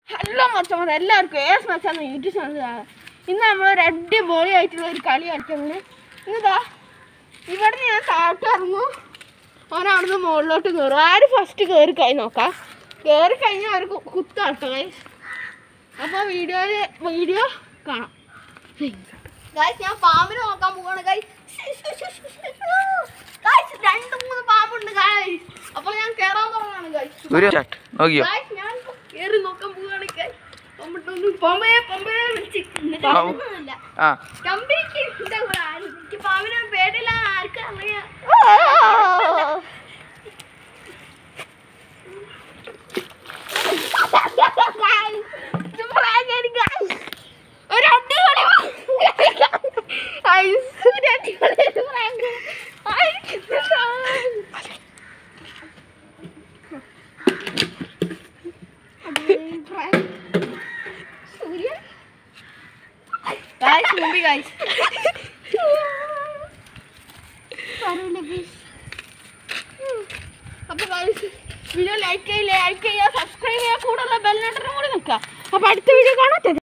Hello മച്ചമ്മ എല്ലാവർക്കും ace മച്ചാന്ന് YouTube channel ഇന്ന് നമ്മൾ ഒരു അടിപൊളി ആയിട്ടുള്ള ഒരു കളി കളിക്കുന്നത് ഇന്നതാ ഇവിടെ ഞാൻ താഴോട്ട് ഇറങ്ങും ഓൻ അവിടുന്ന് മുകളിലോട്ട് കയറും ആര് ഫസ്റ്റ് കയറി കഴിഞ്ഞ് നോക്കാം കയറി കഴിഞ്ഞാൽ അവർ കുത്താട്ടോ ഗൈസ് അപ്പോൾ വീഡിയോയിൽ വീഡിയോ കാണാം ഗൈസ് ഞാൻ പാമ്പിനെ നോക്കാൻ പോവാണ് ഗൈസ് ഗൈസ് രണ്ട് മൂന്ന് പാമ്പുണ്ട് ഗൈസ് അപ്പോൾ ഞാൻ കയറാൻ തുടങ്ങാണ് ഗൈസ് ഒരു ഷർട്ട് നോക്കിയോ Guys, ഞാൻ കേറി നോക്കാൻ പോവാണ് guys. പമ്പട്ടൊന്ന് പമ്പേ പമ്പേ വിളിച്ച് എന്നിട്ട് പാവം. ഒന്നുമില്ല. ആ കമ്പിക്ക് ഇന്റെ കൂടെ ആരും- എനിക്ക് പാമ്പിനെ പേടിയില്ല ആർക്കും അറിയാം ഒരു അടിപൊളി Guys, ഒരു അടിപൊളി prank. Guys. Guys, movie guys. അപ്പൊ ഗൈസ് വീഡിയോ ലൈക്ക് ചെയ്യുക ലൈക്ക് ചെയ്യുക സബ്സ്ക്രൈബ് ചെയ്യുക കൂടുതലുള്ള ബെല്ലിനോട്ടും കൂടി നിൽക്കുക അപ്പൊ അടുത്ത വീഡിയോ കാണാം